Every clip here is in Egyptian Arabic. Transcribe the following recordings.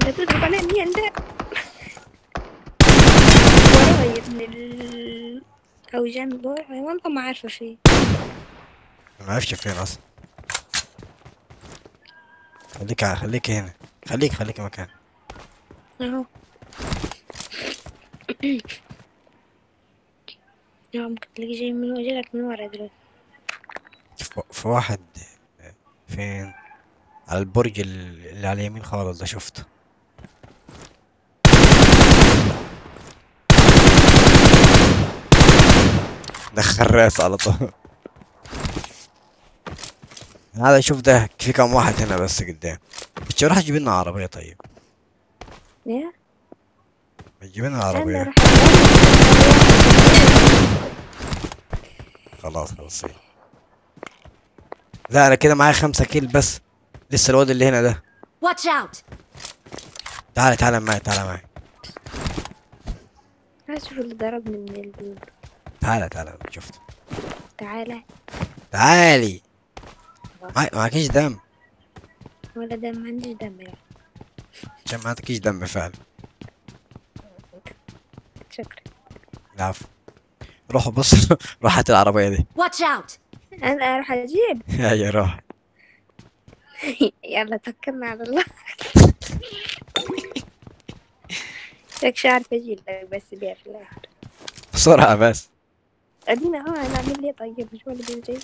لا تضرب على مين ده وراي يا ابن ال او جنب وراي والله ما عارفه فين ما اعرفش فين اصلا خليك ع- خليك هنا خليك خليك مكان اهو اه ممكن تلاقيه جاي من وجهك من ورا دلوقتي في في واحد فين على البرج ال- اللي على اليمين خالص ده شفته ده خراس على طول هذا شوف ده في كم واحد هنا بس قدام بتجي راح تجيب لنا عربية طيب يا تجيب لنا انا عربية راح خلاص خلاص لا انا كده معايا خمسة كيل بس لسه الواد اللي هنا ده Watch out! تعال تعال معي تعال معي اشوف اللي ضربني من البيت تعال تعال شفت تعالى تعالي معي معكيش دم ولا دم ما عنديش دم لا عشان ما عندكيش دم فعلا شكرا العفو روح بص روح هات العربية دي Watch out! انا اروح اجيب يا روح يلا توكلنا على الله لك عارفة اجيب لك بس بيها في الاخر بسرعة بس ادينا اه انا اعمل لي طيب مش ولا بيجي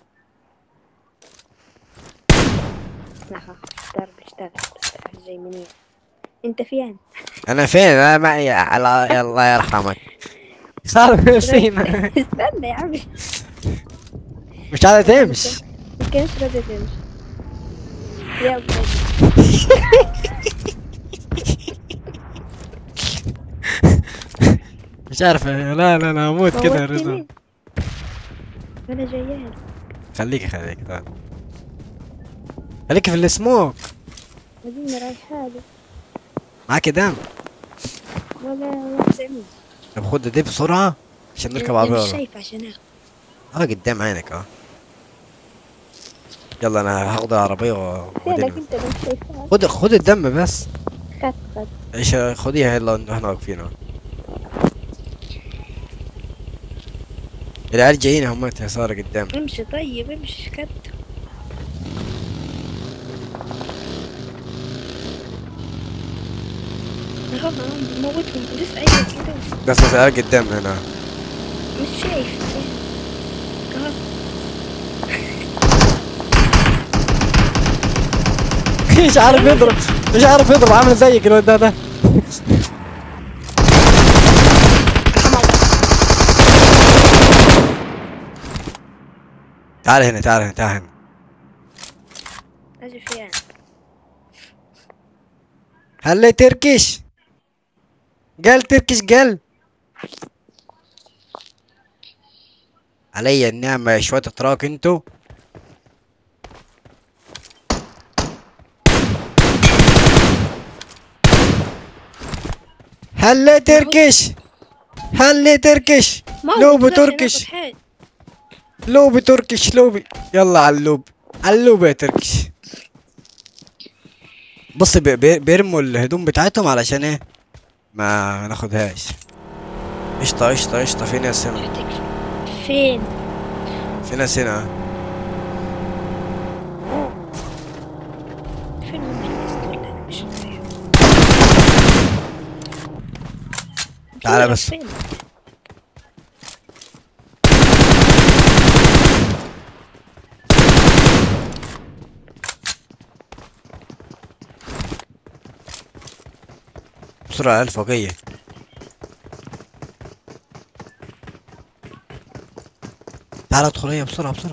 لا ها ضرب اشتغل تعرف جاي منين انت فين انا فين انا معي على الله يرحمك صار فينا استنى يا عمي مش عايزة تمشي كيف رد تمشي يا ولد مش عارف لا لا لا اموت كده يا رضا موتني. انا جاية خليكي خليكي تعال. خليكي في السموك اديني رايحة له معاكي دم ولا ولا زعمل طب خد دي بسرعة عشان نركب أنا مش عربية شايفة عشان اخذ اه قدام عينك اه يلا انا هاخد العربية و- فينك وبعدين انت مش شايفة خد خد الدم بس خد خد ايش خديها يلا احنا واقفين اهو العيال جايين هم يسار قدام امشي طيب امشي خد اهو اهو موتهم لسه ايوه كده بس بس العيال قدام هنا مش شايف اهو مش عارف يضرب مش عارف يضرب عامل زيك الواد ده ده تعال هنا تعال هنا تعال هنا اجي فين هلا تركش قال تركش قال علي النعمة يا شوية اتراك انتو هلا تركش هلا تركش ما لوبي بقدرش تركش ناخد حاجة. لوبي تركش لوبي يلا على اللوب على اللوب يا تركش بص بي- بي- بيرموا الهدوم بتاعتهم علشان ايه ما ناخدهاش قشطة قشطة قشطة في ناس هنا يعطيك فين في ناس هنا فين هم الناس دول أنا مش عارف. تعالى فين؟ بس. فين؟ بسرعة الفوقية تعال ادخل هي بسرعة بسرعة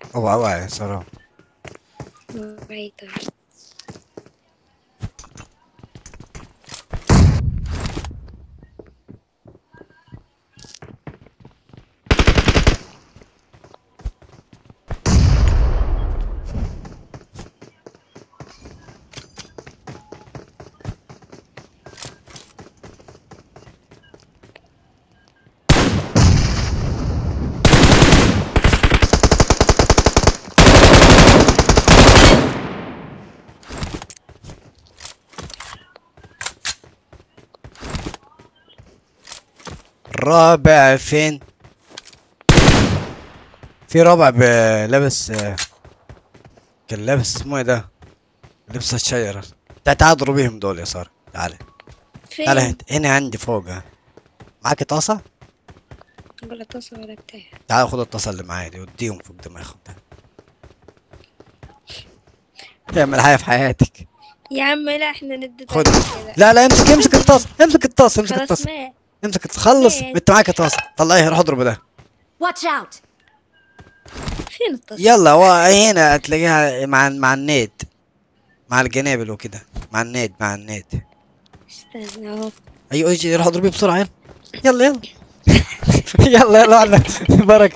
اوعى اوعى يا سلام بعيد الرابع فين في رابع ب- لابس آه، كان لابس اسمه ايه ده لبس الشجرة تعال تعال اضربيهم دول يا سارة تعال فين؟ تعال هنا- هنا عندي فوق ها. معاك طاسة ولا تصل ولا بتاع تعال خد الطاسة اللي معايا دي وديهم فوق دماغهم تعمل حاجة في حياتك يا عم لا احنا ندد خد. كده لا لا امسك امسك الطاسة امسك الطاسة امسك خلاص الطاسة ما امسك الطاسة. خلص ماشي. انت معاك طاسة طلعيها روح اضربه ده Watch out! فين التصل يلا هو هنا هتلاقيها مع مع النيد مع الجنابل وكده مع النيد مع النيد استنى اهو ايوه اجي روح اضربيه بسرعة يلا يلا يلا يلا يلا على بركة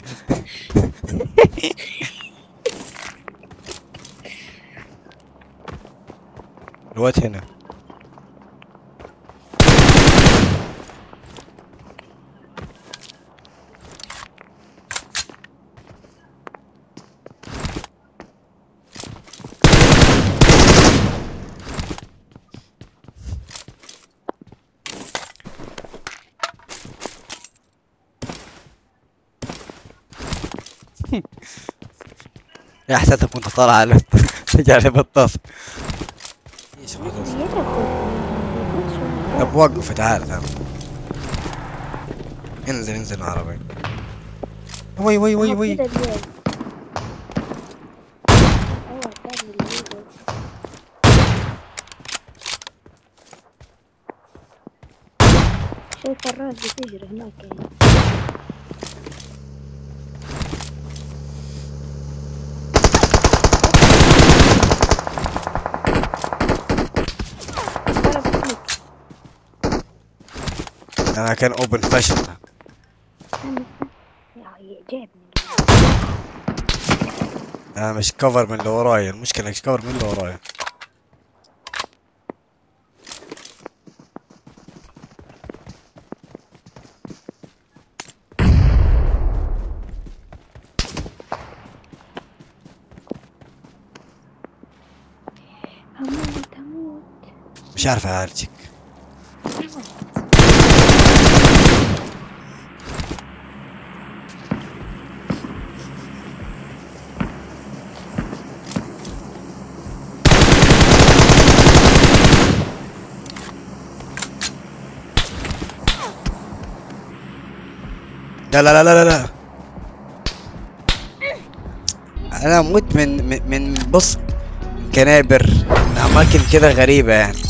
الواد هنا يا حسيتك وانت طالع على تجي على بالطاسة ايش خلاص طب وقف تعال تعال انزل انزل من العربية وي وي وي وي شايف الراس بتجري هناك يعني انا كان اوبن فشل جابني انا مش كفر من اللي ورايا المشكلة مش كفر من اللي ورايا هموت هموت مش عارف اعالجك لا لا لا لا لا لا انا مت من من, من بص كنابر من اماكن كده غريبة يعني